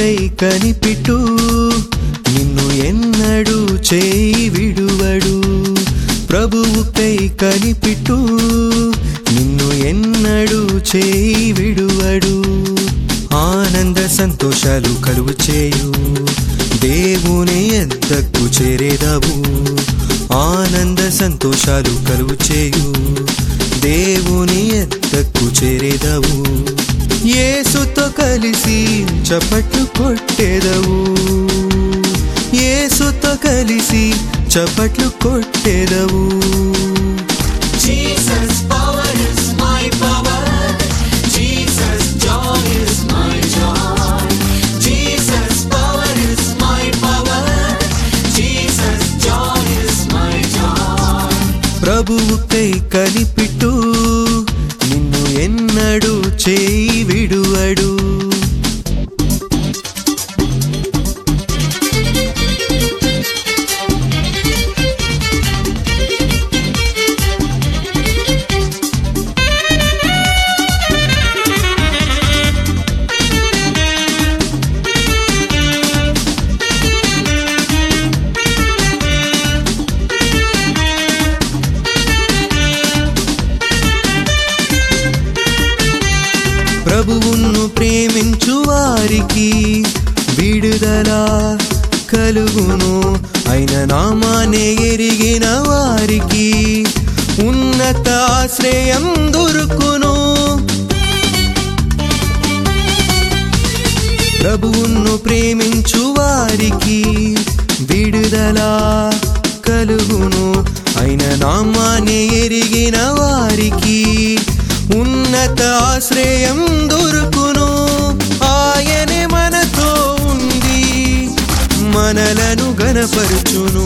ప్రభువుకై కనిపిట్టు నిన్ను ఎన్నడు చేయి విడువడు ప్రభువుకై కనిపిట్టు నిన్ను ఎన్నడు చేయి విడువడు ఆనంద సంతోషాలు కలుగు చేయు దేవుని ఎద్దకు చేరేదావు ఆనంద సంతోషాలు కలుగు చేయు దేవుని ఎద్దకు చేరేదవు యేసుతో కలిసి చప్పట్లు కొట్టేదవు యేసుతో కలిసి చప్పట్లు కొట్టేదవు Jesus, power is my power. Jesus, joy is my joy. Jesus, power is my power. Jesus, joy is my joy. ప్రభువుకై కనిపిట్టు నిన్ను ఎన్నడు చేయి విడువడు ప్రభువును ప్రేమించు వారికి విడుదల కలుగును అయిన నామానే ఎరిగిన వారికి ఉన్నత ఆశ్రయం దొరుకును ప్రభువును ప్రేమించు వారికి విడుదల కలుగును అయిన నామాన్ని ఎరిగిన వారికి ఉన్నత ఆశ్రయం దొరుకును ఆయనే మనతో ఉంది మనలను గనపరుచును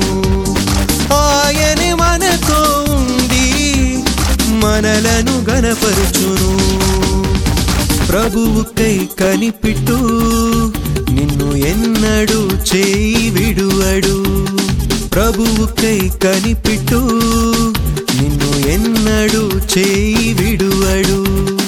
ఆయనే మనతో ఉంది మనలను గనపరుచును ప్రభువుకై కనిపిట్టు నిన్ను ఎన్నడు చేయి విడువడు ప్రభువుకై కనిపిట్టు నిన్ను ఎన్నడు చేయి విడువడు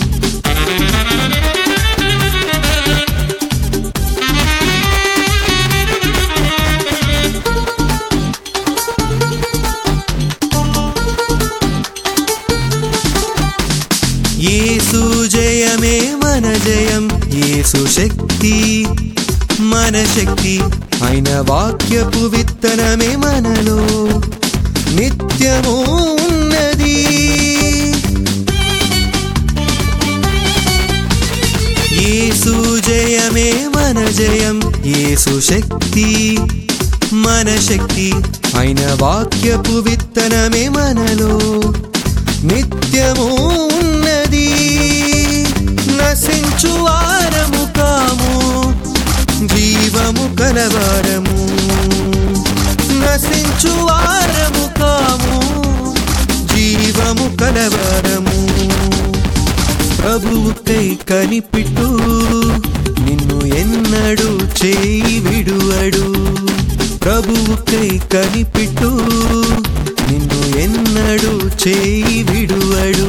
యేసు జయమే మన జయం యేసు శక్తి మన శక్తి ఆయన వాక్యపు విత్తనమే మనలో నిత్యము ఉన్నది యేసు జయమే మన జయం యేసు శక్తి మన శక్తి ఆయన వాక్యపు విత్తనమే మనలో నిత్యము ఉన్నది నశించు వారము కాము జీవము కలవారము నశించు వారము కాము జీవము కలవారము ప్రభువుకై కనిపిట్టు నిన్ను ఎన్నడు చేయి విడువడు ప్రభువుకై కనిపిట్టు నిన్ను ఎన్నడు చేయి విడువడు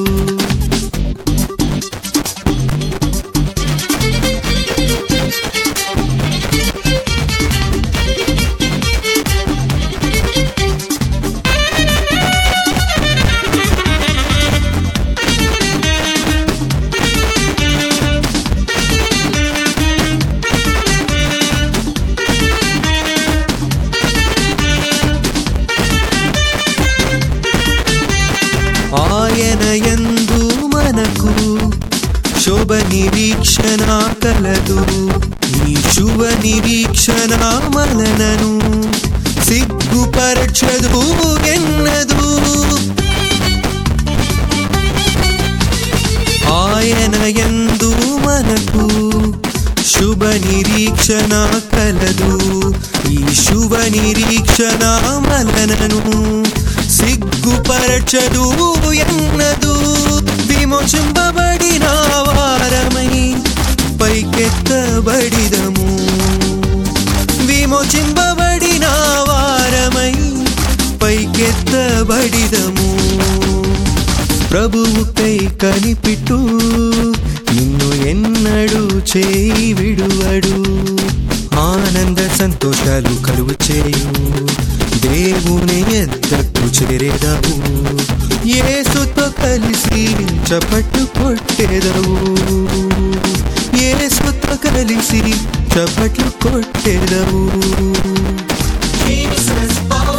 ఆయన యందు మనకు శుభ నిరీక్షణ కలదు ఈ శుభ నిరీక్షణ మనలను సిగ్గుపరచదు ఎన్నదు ఆయన యందు మనకు శుభ నిరీక్షణ కలదు ఈ శుభ నిరీక్షణ మనలను సిగ్గుపరచదు ఎన్నదు విమోచింపబడిన వారమై పైకెత్తబడిదము విమోచింపబడిన వారమై పైకెత్తబడిదము ప్రభువుకై కనిపిట్టు నిన్ను ఎన్నడు చేయి విడువడు సంతోషాలు కలుగు చేయు దేవుని ఎద్దకు చేరేదవు ఏసుతో కలిసి చపట్టు కొట్టేదవు ఏసుతో కలిసి చపట్లు కొట్టేదవు Jesus power